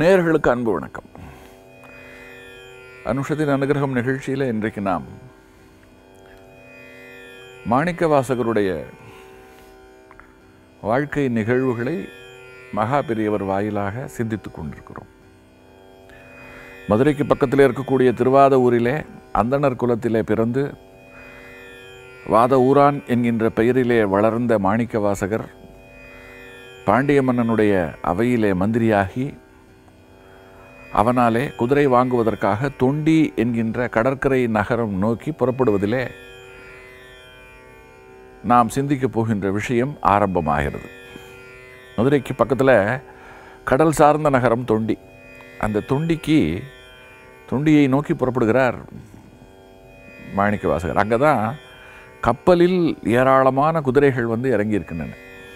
நேயர்களுக்கு அன்பு வணக்கம் அனுஷத்தின் அனுகிரகம் நிகழ்ச்சியில் இன்றைக்கு நாம் மாணிக்க வாசகருடைய வாழ்க்கை நிகழ்வுகளை மகா பெரியவர் வாயிலாக சிந்தித்துக் கொண்டிருக்கிறோம் மதுரைக்கு பக்கத்தில் இருக்கக்கூடிய திருவாத ஊரிலே அந்தணர் குலத்திலே பிறந்து வாத ஊரான் என்கின்ற பெயரிலே வளர்ந்த மாணிக்க வாசகர் பாண்டிய மன்னனுடைய அவையிலே மந்திரியாகி அவனாலே குதிரை வாங்குவதற்காக தொண்டி என்கின்ற கடற்கரை நகரம் நோக்கி புறப்படுவதிலே நாம் சிந்திக்கப் போகின்ற விஷயம் ஆரம்பமாகிறது மதுரைக்கு பக்கத்தில் கடல் சார்ந்த நகரம் தொண்டி அந்த தொண்டிக்கு தொண்டியை நோக்கி புறப்படுகிறார் மாணிக்க வாசகர் அங்கே தான் கப்பலில் ஏராளமான குதிரைகள் வந்து இறங்கியிருக்கின்றன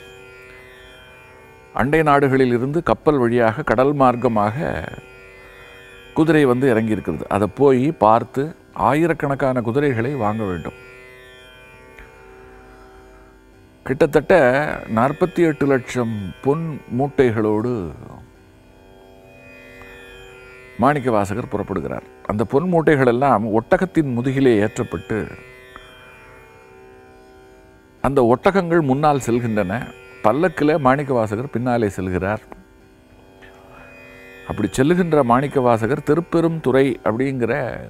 அண்டை நாடுகளில் இருந்து கப்பல் வழியாக கடல் மார்க்கமாக குதிரை வந்து இறங்கியிருக்கிறது அதை போய் பார்த்து ஆயிரக்கணக்கான குதிரைகளை வாங்க வேண்டும் கிட்டத்தட்ட நாற்பத்தி எட்டு லட்சம் பொன் மூட்டைகளோடு மாணிக்க வாசகர் புறப்படுகிறார் அந்த பொன் மூட்டைகள் எல்லாம் ஒட்டகத்தின் முதுகிலே ஏற்றப்பட்டு அந்த ஒட்டகங்கள் முன்னால் செல்கின்றன பல்லக்கில் மாணிக்க வாசகர் பின்னாலே செல்கிறார் அப்படி செல்லுகின்ற மாணிக்க வாசகர் திருப்பெரும் துறை அப்படிங்கிற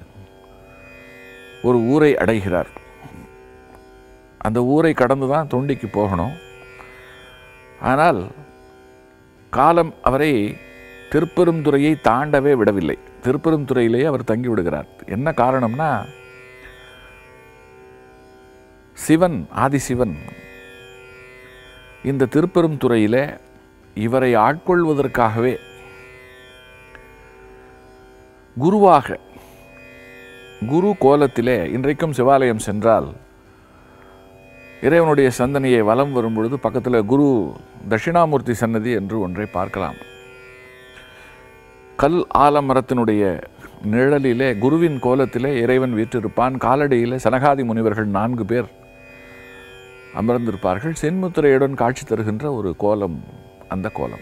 ஒரு ஊரை அடைகிறார் அந்த ஊரை கடந்து தான் தொண்டிக்கு போகணும் ஆனால் காலம் அவரை திருப்பெருந்துறையை தாண்டவே விடவில்லை திருப்பெருந்துறையிலேயே அவர் தங்கி விடுகிறார் என்ன காரணம்னா சிவன் ஆதிசிவன் இந்த திருப்பெரும் துறையிலே இவரை ஆட்கொள்வதற்காகவே குருவாக குரு கோலத்திலே இன்றைக்கும் சிவாலயம் சென்றால் இறைவனுடைய சந்தனையை வலம் வரும் பொழுது பக்கத்தில் குரு தட்சிணாமூர்த்தி சன்னதி என்று ஒன்றை பார்க்கலாம் கல் ஆலமரத்தினுடைய நிழலிலே குருவின் கோலத்திலே இறைவன் வீற்றிருப்பான் காலடியிலே சனகாதி முனிவர்கள் நான்கு பேர் அமர்ந்திருப்பார்கள் சென்முத்திரையுடன் காட்சி தருகின்ற ஒரு கோலம் அந்த கோலம்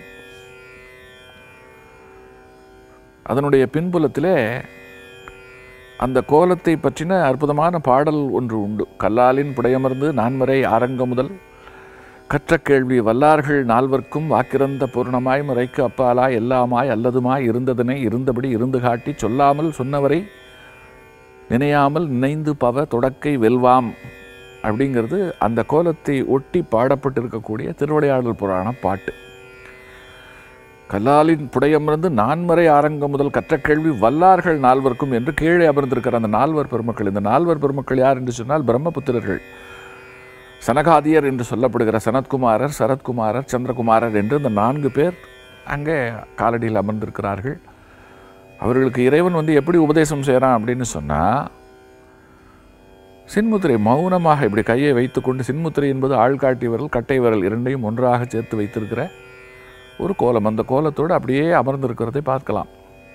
அதனுடைய பின்புலத்திலே அந்த கோலத்தை பற்றின அற்புதமான பாடல் ஒன்று உண்டு கல்லாலின் புடையமர்ந்து நான்மறை ஆரங்க முதல் கற்ற கேள்வி வல்லார்கள் நால்வர்க்கும் வாக்கிறந்த பூர்ணமாய் முறைக்கு அப்பாலாய் எல்லாமாய் அல்லதுமாய் இருந்ததனை இருந்தபடி இருந்து காட்டி சொல்லாமல் சொன்னவரை நினையாமல் நினைந்து பவ தொடக்கை வெல்வாம் அப்படிங்கிறது அந்த கோலத்தை ஒட்டி பாடப்பட்டிருக்கக்கூடிய திருவிளையாடல் புராண பாட்டு கல்லாலின் புடையமர்ந்து நான்மறை ஆரங்கம் முதல் கற்ற கேள்வி வல்லார்கள் நால்வர்க்கும் என்று கீழே அமர்ந்திருக்கிற அந்த நால்வர் பெருமக்கள் இந்த நால்வர் பெருமக்கள் யார் என்று சொன்னால் பிரம்மபுத்திரர்கள் சனகாதியர் என்று சொல்லப்படுகிற சனத்குமாரர் சரத்குமாரர் சந்திரகுமாரர் என்று இந்த நான்கு பேர் அங்கே காலடியில் அமர்ந்திருக்கிறார்கள் அவர்களுக்கு இறைவன் வந்து எப்படி உபதேசம் செய்கிறான் அப்படின்னு சொன்னால் சின்முத்திரை மௌனமாக இப்படி கையை வைத்துக்கொண்டு சின்முத்திரை என்பது ஆள்காட்டி விரல் கட்டை விரல் இரண்டையும் ஒன்றாக சேர்த்து வைத்திருக்கிற ஒரு கோலம் அந்த கோலத்தோடு அப்படியே அமர்ந்திருக்கிறதை பார்க்கலாம்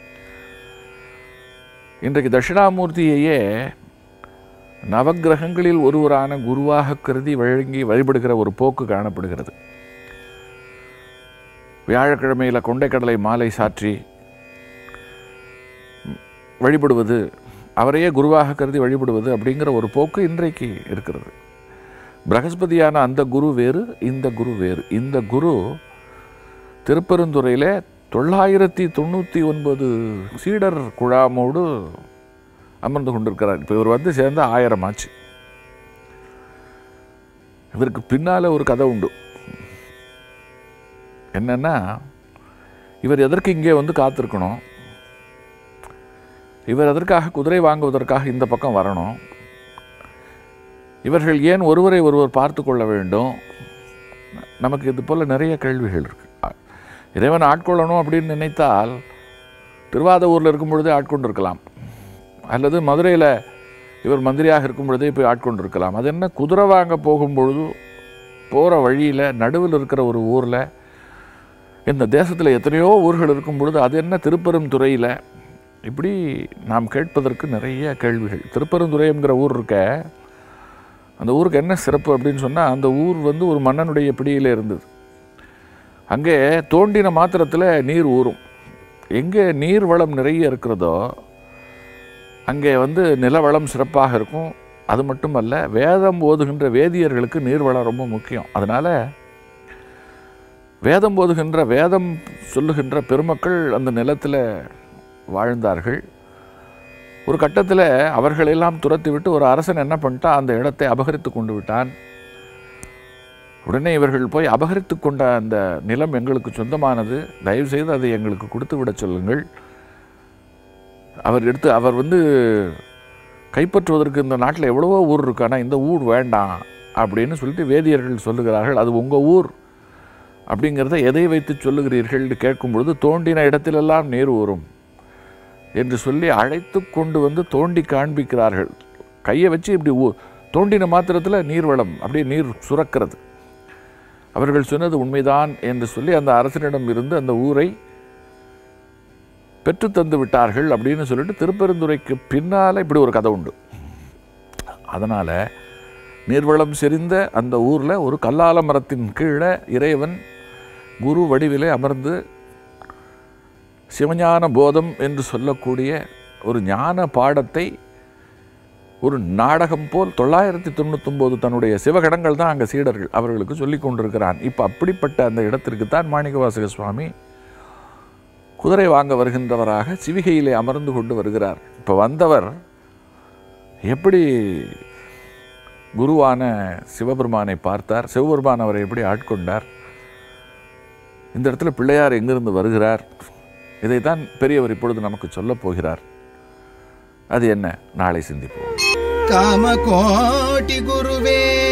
இன்றைக்கு தட்சிணாமூர்த்தியையே நவக்கிரகங்களில் ஒருவரான குருவாக கருதி வழங்கி வழிபடுகிற ஒரு போக்கு காணப்படுகிறது வியாழக்கிழமையில் கொண்டைக்கடலை மாலை சாற்றி வழிபடுவது அவரையே குருவாக கருதி வழிபடுவது அப்படிங்கிற ஒரு போக்கு இன்றைக்கு இருக்கிறது பிரகஸ்பதியான அந்த குரு வேறு இந்த குரு வேறு இந்த குரு திருப்பெருந்துறையில் தொள்ளாயிரத்தி தொண்ணூற்றி ஒன்பது சீடர் குழாமோடு அமர்ந்து கொண்டிருக்கிறார் இப்போ இவர் வந்து சேர்ந்த ஆயிரம் ஆச்சு இவருக்கு பின்னால் ஒரு கதை உண்டு என்னன்னா இவர் எதற்கு இங்கே வந்து காத்திருக்கணும் இவர் எதற்காக குதிரை வாங்குவதற்காக இந்த பக்கம் வரணும் இவர்கள் ஏன் ஒருவரை ஒருவர் பார்த்து கொள்ள வேண்டும் நமக்கு இது போல் நிறைய கேள்விகள் இருக்கு இறைவன் ஆட்கொள்ளணும் அப்படின்னு நினைத்தால் திருவாத ஊரில் இருக்கும் பொழுதே ஆட்கொண்டிருக்கலாம் அல்லது மதுரையில் இவர் மந்திரியாக இருக்கும் பொழுதே போய் ஆட்கொண்டிருக்கலாம் அது என்ன குதிரை வாங்க போகும்பொழுது போகிற வழியில் நடுவில் இருக்கிற ஒரு ஊரில் இந்த தேசத்தில் எத்தனையோ ஊர்கள் இருக்கும் பொழுது அது என்ன திருப்பெரும் துறையில் இப்படி நாம் கேட்பதற்கு நிறைய கேள்விகள் திருப்பெருந்துறைங்கிற ஊர் இருக்க அந்த ஊருக்கு என்ன சிறப்பு அப்படின்னு சொன்னால் அந்த ஊர் வந்து ஒரு மன்னனுடைய பிடியில் இருந்தது அங்கே தோண்டின மாத்திரத்தில் நீர் ஊறும் எங்கே நீர் வளம் நிறைய இருக்கிறதோ அங்கே வந்து நிலவளம் சிறப்பாக இருக்கும் அது மட்டுமல்ல வேதம் ஓதுகின்ற வேதியர்களுக்கு நீர்வளம் ரொம்ப முக்கியம் அதனால் வேதம் ஓதுகின்ற வேதம் சொல்லுகின்ற பெருமக்கள் அந்த நிலத்தில் வாழ்ந்தார்கள் ஒரு கட்டத்தில் அவர்களெல்லாம் துரத்தி விட்டு ஒரு அரசன் என்ன பண்ணிட்டான் அந்த இடத்தை அபகரித்து கொண்டு விட்டான் உடனே இவர்கள் போய் அபகரித்து கொண்ட அந்த நிலம் எங்களுக்கு சொந்தமானது தயவுசெய்து அதை எங்களுக்கு கொடுத்து விட சொல்லுங்கள் அவர் எடுத்து அவர் வந்து கைப்பற்றுவதற்கு இந்த நாட்டில் எவ்வளவோ ஊர் இருக்கு ஆனால் இந்த ஊர் வேண்டாம் அப்படின்னு சொல்லிட்டு வேதியர்கள் சொல்லுகிறார்கள் அது உங்கள் ஊர் அப்படிங்கிறத எதை வைத்து சொல்லுகிறீர்கள் என்று கேட்கும் பொழுது தோண்டின இடத்திலெல்லாம் நீர் ஊறும் என்று சொல்லி அழைத்து கொண்டு வந்து தோண்டி காண்பிக்கிறார்கள் கையை வச்சு இப்படி ஊ தோண்டின மாத்திரத்தில் நீர்வளம் அப்படியே நீர் சுரக்கிறது அவர்கள் சொன்னது உண்மைதான் என்று சொல்லி அந்த அரசனிடம் இருந்து அந்த ஊரை பெற்று தந்து விட்டார்கள் அப்படின்னு சொல்லிட்டு திருப்பெருந்துறைக்கு பின்னால் இப்படி ஒரு கதை உண்டு அதனால் நீர்வளம் செறிந்த அந்த ஊரில் ஒரு கல்லால மரத்தின் கீழே இறைவன் குரு வடிவிலே அமர்ந்து சிவஞான போதம் என்று சொல்லக்கூடிய ஒரு ஞான பாடத்தை ஒரு நாடகம் போல் தொள்ளாயிரத்தி தொண்ணூத்தொம்போது தன்னுடைய சிவகடங்கள் தான் அங்கே சீடர்கள் அவர்களுக்கு சொல்லிக் கொண்டிருக்கிறான் இப்போ அப்படிப்பட்ட அந்த இடத்திற்கு தான் மாணிக்கவாசக சுவாமி குதிரை வாங்க வருகின்றவராக சிவிகையிலே அமர்ந்து கொண்டு வருகிறார் இப்போ வந்தவர் எப்படி குருவான சிவபெருமானை பார்த்தார் சிவபெருமான் அவரை எப்படி ஆட்கொண்டார் இந்த இடத்துல பிள்ளையார் எங்கிருந்து வருகிறார் இதைத்தான் பெரியவர் இப்பொழுது நமக்கு சொல்லப் போகிறார் அது என்ன நாளை சிந்திப்போம் காமகோட்டி குருவே